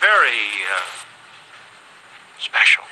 very uh, special.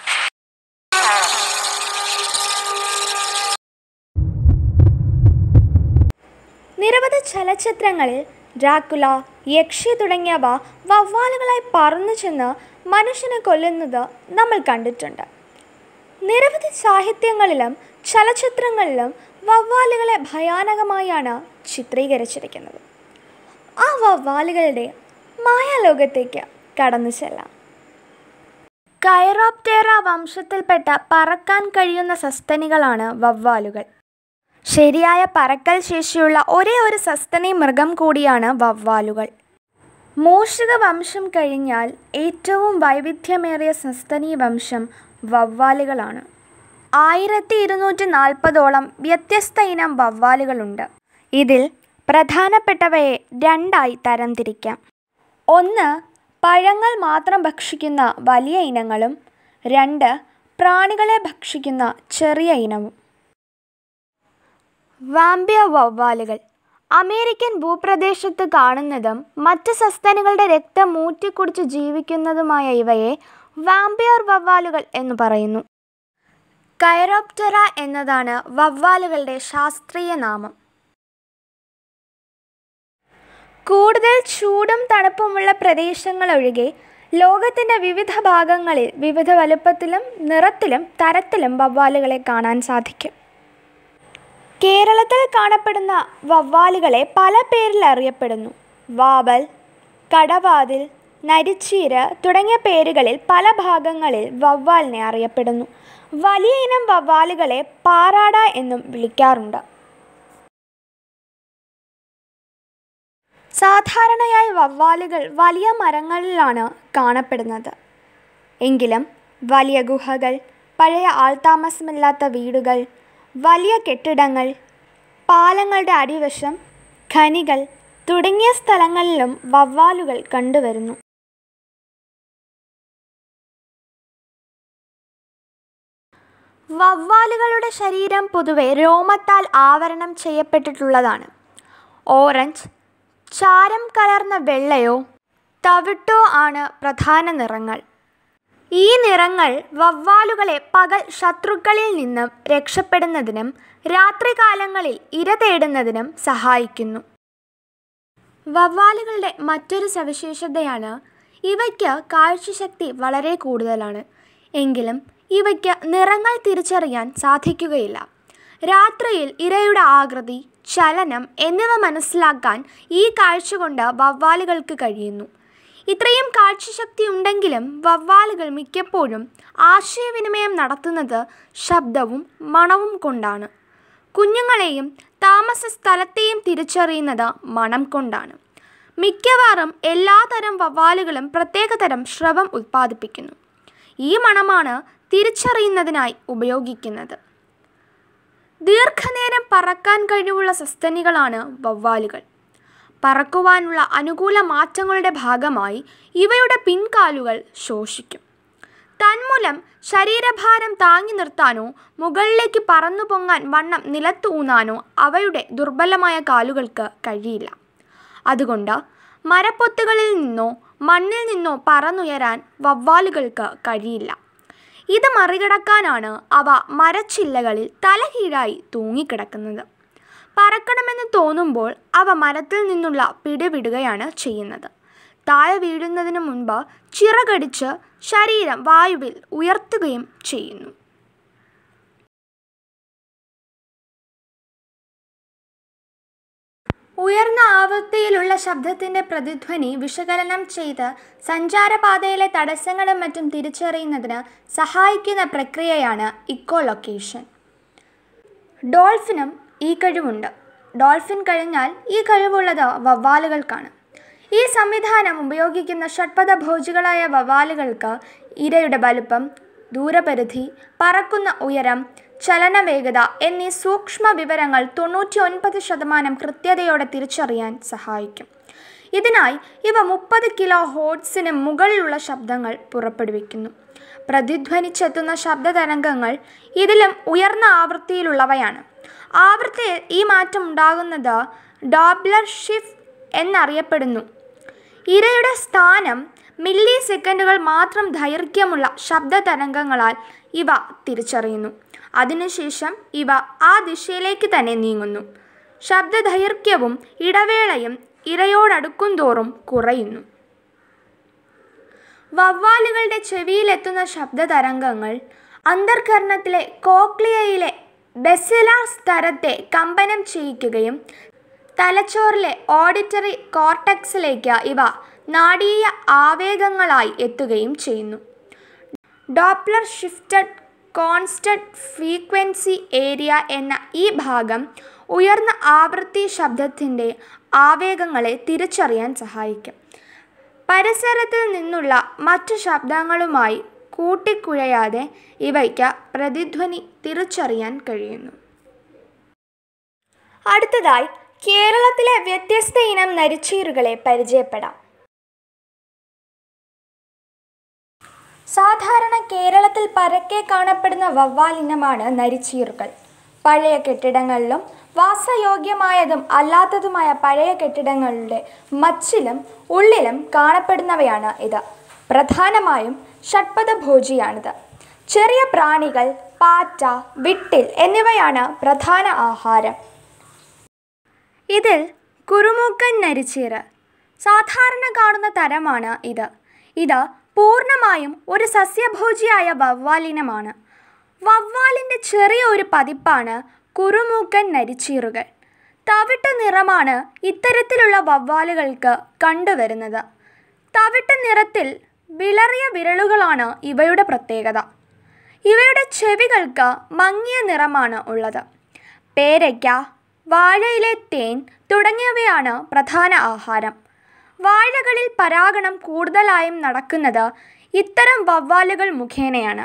നിരവധി ചലച്ചിത്രങ്ങളിൽ Dracula യക്ഷി തുടങ്ങിയവ വവ്വാലുകളായി പറന്നു ചെന്ന് മനുഷ്യനെ കൊല്ലുന്നത് നമ്മൾ കണ്ടിട്ടുണ്ട് നിരവധി സാഹിത്യങ്ങളിലും ചലച്ചിത്രങ്ങളിലും വവ്വാലുകളെ ഭയാനകമായാണ് ചിത്രീകരിച്ചിരിക്കുന്നത് ആ വവ്വാലുകളുടെ മായാലോകത്തേക്ക് കടന്നു ചെല്ലാം കൈറോപ്റ്റേറ വംശത്തിൽപ്പെട്ട പറക്കാൻ കഴിയുന്ന സസ്തനികളാണ് വവ്വാലുകൾ ശരിയായ പറക്കൽ ശേഷിയുള്ള ഒരേ ഒരു സസ്തനി മൃഗം കൂടിയാണ് വവ്വാലുകൾ മൂഷിക വംശം കഴിഞ്ഞാൽ ഏറ്റവും വൈവിധ്യമേറിയ സസ്തനി വംശം വവ്വാലുകളാണ് ആയിരത്തി ഇരുന്നൂറ്റി നാൽപ്പതോളം വ്യത്യസ്ത ഇനം വവ്വാലുകളുണ്ട് ഇതിൽ പ്രധാനപ്പെട്ടവയെ രണ്ടായി തരംതിരിക്കാം ഒന്ന് പഴങ്ങൾ മാത്രം ഭക്ഷിക്കുന്ന വലിയ ഇനങ്ങളും രണ്ട് പ്രാണികളെ ഭക്ഷിക്കുന്ന ചെറിയ ഇനവും വാമ്പിയ വവ്വാലുകൾ അമേരിക്കൻ ഭൂപ്രദേശത്ത് കാണുന്നതും മറ്റ് സസ്തനികളുടെ രക്തം മൂറ്റിക്കുടിച്ച് ജീവിക്കുന്നതുമായ ഇവയെ വാമ്പിയർ വവ്വാലുകൾ എന്ന് പറയുന്നു കൈറോപ്റ്ററ എന്നതാണ് വവ്വാലുകളുടെ ശാസ്ത്രീയ നാമം കൂടുതൽ ചൂടും തണുപ്പുമുള്ള പ്രദേശങ്ങളൊഴികെ ലോകത്തിൻ്റെ വിവിധ ഭാഗങ്ങളിൽ വിവിധ വലുപ്പത്തിലും നിറത്തിലും തരത്തിലും വവ്വാലുകളെ കാണാൻ സാധിക്കും കേരളത്തിൽ കാണപ്പെടുന്ന വവ്വാലുകളെ പല പേരിൽ അറിയപ്പെടുന്നു വാവൽ കടവാതിൽ നരിച്ചീര തുടങ്ങിയ പേരുകളിൽ പല ഭാഗങ്ങളിൽ വവ്വാലിനെ അറിയപ്പെടുന്നു വലിയ ഇനം വവ്വാലുകളെ പാറാട എന്നും വിളിക്കാറുണ്ട് സാധാരണയായി വവ്വാലുകൾ വലിയ മരങ്ങളിലാണ് കാണപ്പെടുന്നത് എങ്കിലും വലിയ ഗുഹകൾ പഴയ ആൾതാമസമില്ലാത്ത വീടുകൾ വലിയ കെട്ടിടങ്ങൾ പാലങ്ങളുടെ അടിവശം ഖനികൾ തുടങ്ങിയ സ്ഥലങ്ങളിലും വവ്വാലുകൾ കണ്ടുവരുന്നു വവ്വാലുകളുടെ ശരീരം പൊതുവെ രോമത്താൽ ആവരണം ചെയ്യപ്പെട്ടിട്ടുള്ളതാണ് ഓറഞ്ച് ചാരം കലർന്ന വെള്ളയോ തവിട്ടോ ആണ് പ്രധാന നിറങ്ങൾ ഈ നിറങ്ങൾ വവ്വാലുകളെ പകൽ ശത്രുക്കളിൽ നിന്നും രക്ഷപ്പെടുന്നതിനും രാത്രികാലങ്ങളിൽ ഇര തേടുന്നതിനും സഹായിക്കുന്നു വവ്വാലുകളുടെ മറ്റൊരു സവിശേഷതയാണ് ഇവയ്ക്ക് കാഴ്ചശക്തി വളരെ കൂടുതലാണ് എങ്കിലും ഇവയ്ക്ക് നിറങ്ങൾ തിരിച്ചറിയാൻ സാധിക്കുകയില്ല രാത്രിയിൽ ഇരയുടെ ആകൃതി ചലനം എന്നിവ മനസ്സിലാക്കാൻ ഈ കാഴ്ച കൊണ്ട് വവ്വാലുകൾക്ക് കഴിയുന്നു ഇത്രയും കാഴ്ചശക്തി ഉണ്ടെങ്കിലും വവ്വാലുകൾ മിക്കപ്പോഴും ആശയവിനിമയം നടത്തുന്നത് ശബ്ദവും മണവും കൊണ്ടാണ് കുഞ്ഞുങ്ങളെയും താമസ സ്ഥലത്തെയും തിരിച്ചറിയുന്നത് മണം കൊണ്ടാണ് മിക്കവാറും എല്ലാതരം വവ്വാലുകളും പ്രത്യേകതരം ശ്രവം ഉൽപ്പാദിപ്പിക്കുന്നു ഈ മണമാണ് തിരിച്ചറിയുന്നതിനായി ഉപയോഗിക്കുന്നത് ദീർഘനേരം പറക്കാൻ കഴിവുള്ള സസ്തനികളാണ് വവ്വാലുകൾ പറക്കുവാനുള്ള അനുകൂല മാറ്റങ്ങളുടെ ഭാഗമായി ഇവയുടെ പിൻകാലുകൾ ശോഷിക്കും തന്മൂലം ശരീരഭാരം താങ്ങി നിർത്താനോ മുകളിലേക്ക് പറന്നു പൊങ്ങാൻ വണ്ണം നിലത്ത് ഊന്നാനോ അവയുടെ ദുർബലമായ കാലുകൾക്ക് കഴിയില്ല അതുകൊണ്ട് മരപ്പൊത്തുകളിൽ നിന്നോ മണ്ണിൽ നിന്നോ പറന്നുയരാൻ വവ്വാലുകൾക്ക് കഴിയില്ല ഇത് മറികടക്കാനാണ് അവ മരച്ചില്ലകളിൽ തലകീഴായി തൂങ്ങിക്കിടക്കുന്നത് പറക്കണമെന്ന് തോന്നുമ്പോൾ അവ മരത്തിൽ നിന്നുള്ള പിടിവിടുകയാണ് ചെയ്യുന്നത് താഴെ വീഴുന്നതിന് മുൻപ് ചിറകടിച്ച് ശരീരം വായുവിൽ ഉയർത്തുകയും ചെയ്യുന്നു ഉയർന്ന ആവൃത്തിയിലുള്ള ശബ്ദത്തിൻ്റെ പ്രതിധ്വനി വിശകലനം ചെയ്ത് സഞ്ചാരപാതയിലെ തടസ്സങ്ങളും മറ്റും തിരിച്ചറിയുന്നതിന് സഹായിക്കുന്ന പ്രക്രിയയാണ് ഇക്കോലൊക്കേഷൻ ഡോൾഫിനും ഈ കഴിവുണ്ട് ഡോൾഫിൻ കഴിഞ്ഞാൽ ഈ കഴിവുള്ളത് വവ്വാലുകൾക്കാണ് ഈ സംവിധാനം ഉപയോഗിക്കുന്ന ഷഡ്പഥ ഭോജികളായ വവ്വാലുകൾക്ക് ഇരയുടെ വലുപ്പം ദൂരപരിധി പറക്കുന്ന ഉയരം ചലനവേഗത എന്നീ സൂക്ഷ്മ വിവരങ്ങൾ തൊണ്ണൂറ്റി ഒൻപത് ശതമാനം കൃത്യതയോടെ തിരിച്ചറിയാൻ സഹായിക്കും ഇതിനായി ഇവ മുപ്പത് കിലോ ഹോട്ട്സിന് മുകളിലുള്ള ശബ്ദങ്ങൾ പുറപ്പെടുവിക്കുന്നു പ്രതിധ്വനിച്ചെത്തുന്ന ശബ്ദതരംഗങ്ങൾ ഇതിലും ഉയർന്ന ആവൃത്തിയിലുള്ളവയാണ് ആവൃത്തിയിൽ ഈ മാറ്റം ഉണ്ടാകുന്നത് ഡോബ്ലർ ഷിഫ്റ്റ് എന്നറിയപ്പെടുന്നു ഇരയുടെ സ്ഥാനം മില്ലി സെക്കൻഡുകൾ മാത്രം ദൈർഘ്യമുള്ള ശബ്ദ തരംഗങ്ങളാൽ ഇവ തിരിച്ചറിയുന്നു അതിനുശേഷം ഇവ ആ ദിശയിലേക്ക് തന്നെ നീങ്ങുന്നു ശബ്ദ ദൈർഘ്യവും ഇടവേളയും ഇരയോടടുക്കും തോറും കുറയുന്നു വവ്വാലുകളുടെ ചെവിയിലെത്തുന്ന ശബ്ദ തരംഗങ്ങൾ അന്തർകരണത്തിലെ കോക്ലിയയിലെ ബെസിലാർ സ്തരത്തെ കമ്പനം ചെയ്യിക്കുകയും തലച്ചോറിലെ ഓഡിറ്ററി കോർട്ടക്സിലേക്ക് ഇവ നാടീയ ആവേഗങ്ങളായി എത്തുകയും ചെയ്യുന്നു Doppler shifted constant frequency area എന്ന ഈ ഭാഗം ഉയർന്ന ആവൃത്തി ശബ്ദത്തിൻ്റെ ആവേഗങ്ങളെ തിരിച്ചറിയാൻ സഹായിക്കും പരിസരത്തിൽ നിന്നുള്ള മറ്റു ശബ്ദങ്ങളുമായി കൂട്ടിക്കുഴയാതെ ഇവയ്ക്ക് പ്രതിധ്വനി തിരിച്ചറിയാൻ കഴിയുന്നു അടുത്തതായി കേരളത്തിലെ വ്യത്യസ്ത ഇനം നരിച്ചീറുകളെ പരിചയപ്പെടാം സാധാരണ കേരളത്തിൽ പരക്കെ കാണപ്പെടുന്ന വവ്വാലിനമാണ് നരിച്ചീറുകൾ പഴയ കെട്ടിടങ്ങളിലും വാസയോഗ്യമായതും അല്ലാത്തതുമായ പഴയ കെട്ടിടങ്ങളുടെ മച്ചിലും ഉള്ളിലും കാണപ്പെടുന്നവയാണ് ഇത് പ്രധാനമായും ഷഡ്പദഭോജിയാണിത് ചെറിയ പ്രാണികൾ പാറ്റ വിട്ടിൽ എന്നിവയാണ് പ്രധാന ആഹാരം ഇതിൽ കുറുമൂക്കൻ നരിച്ചീറ് സാധാരണ കാണുന്ന തരമാണ് ഇത് ഇത് പൂർണ്ണമായും ഒരു സസ്യഭോജിയായ വവ്വാലിനമാണ് വവ്വാലിൻ്റെ ചെറിയ ഒരു പതിപ്പാണ് കുറുമൂക്കൻ നരിച്ചീറുകൾ തവിട്ട് നിറമാണ് ഇത്തരത്തിലുള്ള വവ്വാലുകൾക്ക് കണ്ടുവരുന്നത് തവിട്ട് നിറത്തിൽ വിളറിയ വിരലുകളാണ് ഇവയുടെ പ്രത്യേകത ഇവയുടെ ചെവികൾക്ക് മങ്ങിയ നിറമാണ് ഉള്ളത് പേരയ്ക്ക വാഴയിലെ തേൻ തുടങ്ങിയവയാണ് പ്രധാന ആഹാരം വാഴകളിൽ പരാഗണം കൂടുതലായും നടക്കുന്നത് ഇത്തരം വവ്വാലുകൾ മുഖേനയാണ്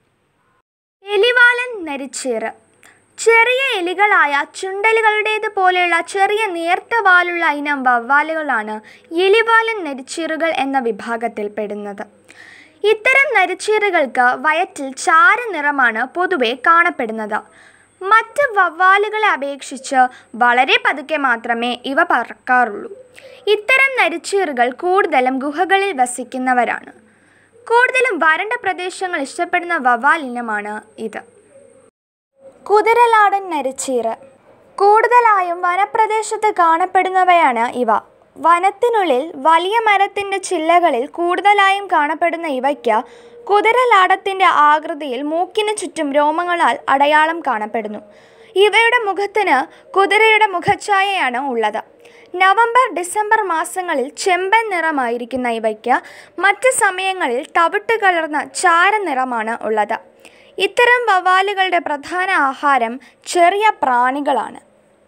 എലിവാലൻ നരിച്ചീറ് ചെറിയ എലികളായ ചുണ്ടലുകളുടേത് പോലെയുള്ള ചെറിയ നേർത്ത വാലുള്ള ഇനം വവ്വാലുകളാണ് എലിവാലൻ നരിച്ചീറുകൾ എന്ന വിഭാഗത്തിൽ പെടുന്നത് ഇത്തരം നരിച്ചീറുകൾക്ക് വയറ്റിൽ ചാര നിറമാണ് പൊതുവെ കാണപ്പെടുന്നത് മറ്റ് വവ്വാലുകളെ അപേക്ഷിച്ച് വളരെ പതുക്കെ മാത്രമേ ഇവ പറക്കാറുള്ളൂ ഇത്തരം നരിച്ചീറുകൾ കൂടുതലും ഗുഹകളിൽ വസിക്കുന്നവരാണ് കൂടുതലും വരണ്ട പ്രദേശങ്ങൾ ഇഷ്ടപ്പെടുന്ന വവ്വാൽ ഇനമാണ് ഇത് കുതിരലാടൻ നരിച്ചീറ് കൂടുതലായും വനപ്രദേശത്ത് കാണപ്പെടുന്നവയാണ് ഇവ വനത്തിനുള്ളിൽ വലിയ മരത്തിൻ്റെ ചില്ലകളിൽ കൂടുതലായും കാണപ്പെടുന്ന ഇവയ്ക്ക് കുതിരലാടത്തിൻ്റെ ആകൃതിയിൽ മൂക്കിന് ചുറ്റും രോമങ്ങളാൽ അടയാളം കാണപ്പെടുന്നു ഇവയുടെ മുഖത്തിന് കുതിരയുടെ മുഖഛായയാണ് ഉള്ളത് നവംബർ ഡിസംബർ മാസങ്ങളിൽ ചെമ്പൻ നിറമായിരിക്കുന്ന ഇവയ്ക്ക് മറ്റ് സമയങ്ങളിൽ തവിട്ട് കലർന്ന ചാര നിറമാണ് ഉള്ളത് ഇത്തരം വവ്വാലുകളുടെ പ്രധാന ആഹാരം ചെറിയ പ്രാണികളാണ്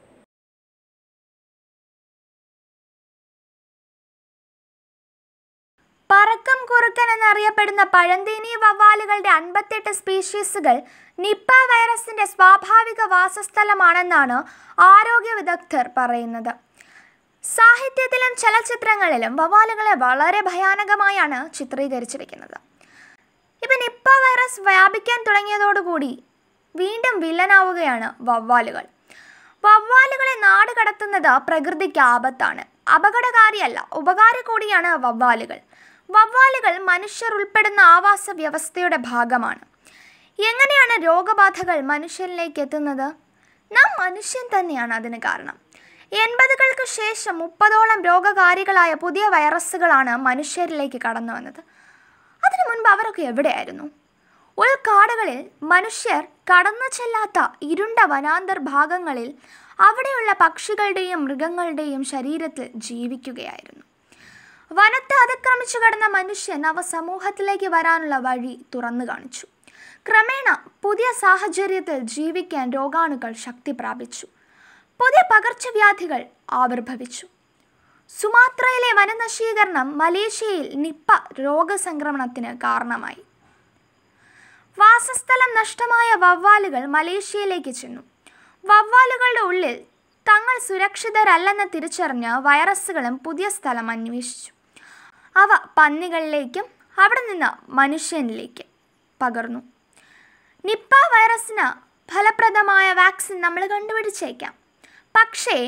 പറക്കം കുറുക്കൻ എന്നറിയപ്പെടുന്ന പഴന്തീനി വവ്വാലുകളുടെ അൻപത്തെട്ട് സ്പീഷീസുകൾ നിപ്പ വൈറസിന്റെ സ്വാഭാവിക വാസസ്ഥലമാണെന്നാണ് ആരോഗ്യ വിദഗ്ധർ പറയുന്നത് സാഹിത്യത്തിലും ചലച്ചിത്രങ്ങളിലും വവ്വാലുകളെ വളരെ ഭയാനകമായാണ് ചിത്രീകരിച്ചിരിക്കുന്നത് ഇപ്പം നിപ്പ വൈറസ് വ്യാപിക്കാൻ തുടങ്ങിയതോടുകൂടി വീണ്ടും വില്ലനാവുകയാണ് വവ്വാലുകൾ വവ്വാലുകളെ നാട് കടത്തുന്നത് പ്രകൃതിക്ക് ആപത്താണ് അപകടകാരിയല്ല ഉപകാര കൂടിയാണ് വവ്വാലുകൾ വവ്വാലുകൾ മനുഷ്യർ ഉൾപ്പെടുന്ന ആവാസ വ്യവസ്ഥയുടെ ഭാഗമാണ് എങ്ങനെയാണ് രോഗബാധകൾ മനുഷ്യരിലേക്ക് എത്തുന്നത് നാം മനുഷ്യൻ തന്നെയാണ് അതിന് കാരണം എൺപതുകൾക്ക് ശേഷം മുപ്പതോളം രോഗകാരികളായ പുതിയ വൈറസുകളാണ് മനുഷ്യരിലേക്ക് കടന്നു വന്നത് അതിനു മുൻപ് അവരൊക്കെ എവിടെയായിരുന്നു ഉൾക്കാടുകളിൽ മനുഷ്യർ കടന്നു ചെല്ലാത്ത ഇരുണ്ട വനാന്തർ ഭാഗങ്ങളിൽ അവിടെയുള്ള പക്ഷികളുടെയും മൃഗങ്ങളുടെയും ശരീരത്തിൽ ജീവിക്കുകയായിരുന്നു വനത്തെ അതിക്രമിച്ചു കടന്ന മനുഷ്യൻ അവ സമൂഹത്തിലേക്ക് വരാനുള്ള വഴി തുറന്നു കാണിച്ചു ക്രമേണ പുതിയ സാഹചര്യത്തിൽ ജീവിക്കാൻ രോഗാണുക്കൾ ശക്തി പ്രാപിച്ചു പുതിയ പകർച്ചവ്യാധികൾ ആവിർഭവിച്ചു സുമാത്രയിലെ വനനശീകരണം മലേഷ്യയിൽ നിപ്പ രോഗസംക്രമണത്തിന് കാരണമായി വാസസ്ഥലം നഷ്ടമായ വവ്വാലുകൾ മലേഷ്യയിലേക്ക് ചെന്നു വവ്വാലുകളുടെ ഉള്ളിൽ തങ്ങൾ സുരക്ഷിതരല്ലെന്ന് തിരിച്ചറിഞ്ഞ് വൈറസുകളും പുതിയ സ്ഥലം അന്വേഷിച്ചു അവ പന്നികളിലേക്കും അവിടെ നിന്ന് മനുഷ്യനിലേക്ക് പകർന്നു നിപ്പ വൈറസിന് ഫലപ്രദമായ വാക്സിൻ നമ്മൾ കണ്ടുപിടിച്ചേക്കാം പക്ഷേ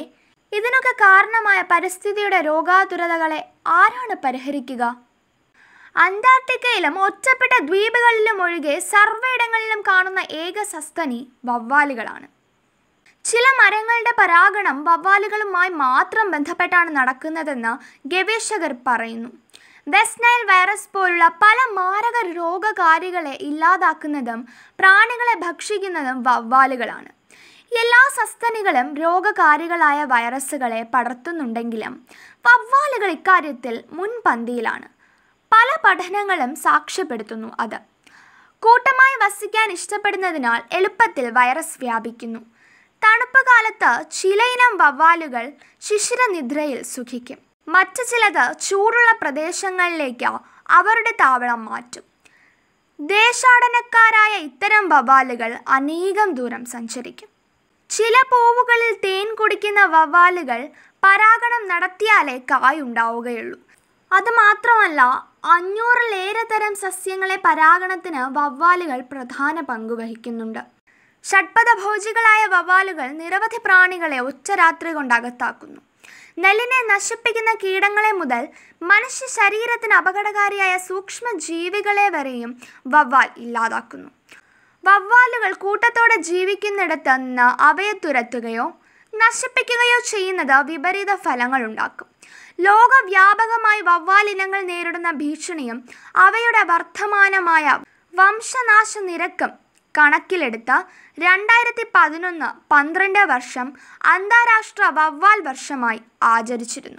ഇതിനൊക്കെ കാരണമായ പരിസ്ഥിതിയുടെ രോഗാതുരതകളെ ആരാണ് പരിഹരിക്കുക അന്റാർട്ടിക്കയിലും ഒറ്റപ്പെട്ട ദ്വീപുകളിലും ഒഴികെ സർവ്വയിടങ്ങളിലും കാണുന്ന ഏക സസ്തനി വവ്വാലുകളാണ് ചില മരങ്ങളുടെ പരാഗണം വവ്വാലുകളുമായി മാത്രം ബന്ധപ്പെട്ടാണ് നടക്കുന്നതെന്ന് ഗവേഷകർ പറയുന്നു വെസ്റ്റ് നൈൽ വൈറസ് പോലുള്ള പല മാരക രോഗകാരികളെ ഇല്ലാതാക്കുന്നതും പ്രാണികളെ ഭക്ഷിക്കുന്നതും വവ്വാലുകളാണ് എല്ലാ സസ്തനികളും രോഗകാരികളായ വൈറസുകളെ പടർത്തുന്നുണ്ടെങ്കിലും വവ്വാലുകൾ ഇക്കാര്യത്തിൽ മുൻപന്തിയിലാണ് പല പഠനങ്ങളും സാക്ഷ്യപ്പെടുത്തുന്നു അത് കൂട്ടമായി വസിക്കാൻ ഇഷ്ടപ്പെടുന്നതിനാൽ എളുപ്പത്തിൽ വൈറസ് വ്യാപിക്കുന്നു തണുപ്പ് കാലത്ത് ചിലയിനം വവ്വാലുകൾ ശിശിരനിദ്രയിൽ സുഖിക്കും മറ്റു ചിലത് ചൂടുള്ള പ്രദേശങ്ങളിലേക്ക് അവരുടെ താവളം മാറ്റും ദേശാടനക്കാരായ ഇത്തരം വവ്വാലുകൾ അനേകം ദൂരം സഞ്ചരിക്കും ചില പൂവുകളിൽ തേൻ കുടിക്കുന്ന വവ്വാലുകൾ പരാഗണം നടത്തിയാലേ കായുണ്ടാവുകയുള്ളൂ അതുമാത്രമല്ല അഞ്ഞൂറിലേറെ തരം സസ്യങ്ങളെ പരാഗണത്തിന് വവ്വാലുകൾ പ്രധാന പങ്ക് വഹിക്കുന്നുണ്ട് ഷഡ്പദഭോജികളായ വവ്വാലുകൾ നിരവധി പ്രാണികളെ ഒറ്റ രാത്രി കൊണ്ട് അകത്താക്കുന്നു നെല്ലിനെ നശിപ്പിക്കുന്ന കീടങ്ങളെ മുതൽ മനുഷ്യ ശരീരത്തിന് അപകടകാരിയായ സൂക്ഷ്മ ജീവികളെ വരെയും വവ്വാൽ ഇല്ലാതാക്കുന്നു വവ്വാലുകൾ കൂട്ടത്തോടെ ജീവിക്കുന്നിടത്ത് നിന്ന് അവയെ തുരത്തുകയോ നശിപ്പിക്കുകയോ ചെയ്യുന്നത് വിപരീത ഫലങ്ങൾ ഉണ്ടാക്കും ലോകവ്യാപകമായി വവ്വാൽ ഇനങ്ങൾ നേരിടുന്ന ഭീഷണിയും അവയുടെ വർദ്ധമാനമായ വംശനാശ നിരക്കും കണക്കിലെടുത്ത് രണ്ടായിരത്തി പതിനൊന്ന് പന്ത്രണ്ട് വർഷം അന്താരാഷ്ട്ര വവ്വാൽ വർഷമായി ആചരിച്ചിരുന്നു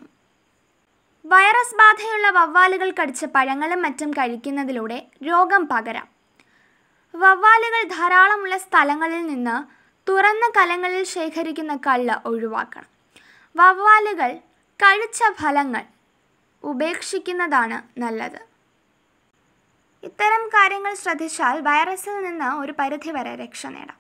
വൈറസ് ബാധയുള്ള വവ്വാലുകൾ കടിച്ച പഴങ്ങളും മറ്റും കഴിക്കുന്നതിലൂടെ രോഗം പകരാം വവ്വാലുകൾ ധാരാളമുള്ള സ്ഥലങ്ങളിൽ നിന്ന് തുറന്ന കലങ്ങളിൽ ശേഖരിക്കുന്ന കള്ള് ഒഴിവാക്കണം വവ്വാലുകൾ കഴിച്ച ഫലങ്ങൾ ഉപേക്ഷിക്കുന്നതാണ് നല്ലത് ഇത്തരം കാര്യങ്ങൾ ശ്രദ്ധിച്ചാൽ വൈറസിൽ നിന്ന് ഒരു പരിധിവരെ രക്ഷ നേടാം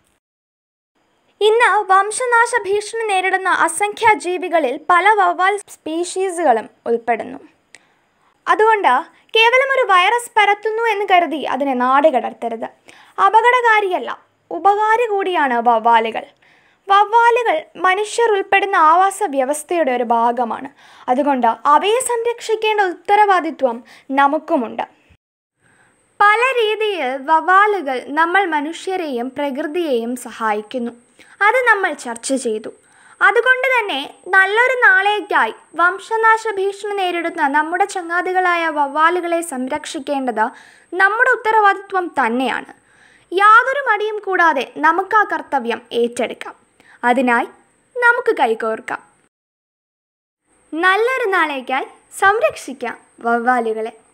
ഇന്ന് വംശനാശ ഭീഷണി നേരിടുന്ന അസംഖ്യ ജീവികളിൽ പല വവ്വാൽ സ്പീഷീസുകളും ഉൾപ്പെടുന്നു അതുകൊണ്ട് കേവലം ഒരു വൈറസ് പരത്തുന്നു എന്ന് കരുതി അതിനെ നാട് കടത്തരുത് അപകടകാരിയല്ല ഉപകാരി കൂടിയാണ് വവ്വാലുകൾ വവ്വാലുകൾ മനുഷ്യർ ഉൾപ്പെടുന്ന ആവാസ വ്യവസ്ഥയുടെ ഒരു ഭാഗമാണ് അതുകൊണ്ട് അവയെ സംരക്ഷിക്കേണ്ട ഉത്തരവാദിത്വം നമുക്കുമുണ്ട് പല രീതിയിൽ വവ്വാലുകൾ നമ്മൾ മനുഷ്യരെയും പ്രകൃതിയെയും സഹായിക്കുന്നു അത് നമ്മൾ ചർച്ച ചെയ്തു അതുകൊണ്ട് തന്നെ നല്ലൊരു നാളേക്കായി വംശനാശ ഭീഷണി നേരിടുന്ന നമ്മുടെ ചങ്ങാതികളായ വവ്വാലുകളെ സംരക്ഷിക്കേണ്ടത് നമ്മുടെ ഉത്തരവാദിത്വം തന്നെയാണ് യാതൊരു മടിയും കൂടാതെ നമുക്ക് ആ കർത്തവ്യം ഏറ്റെടുക്കാം അതിനായി നമുക്ക് കൈകോർക്കാം നല്ലൊരു നാളേക്കായി സംരക്ഷിക്കാം വവ്വാലുകളെ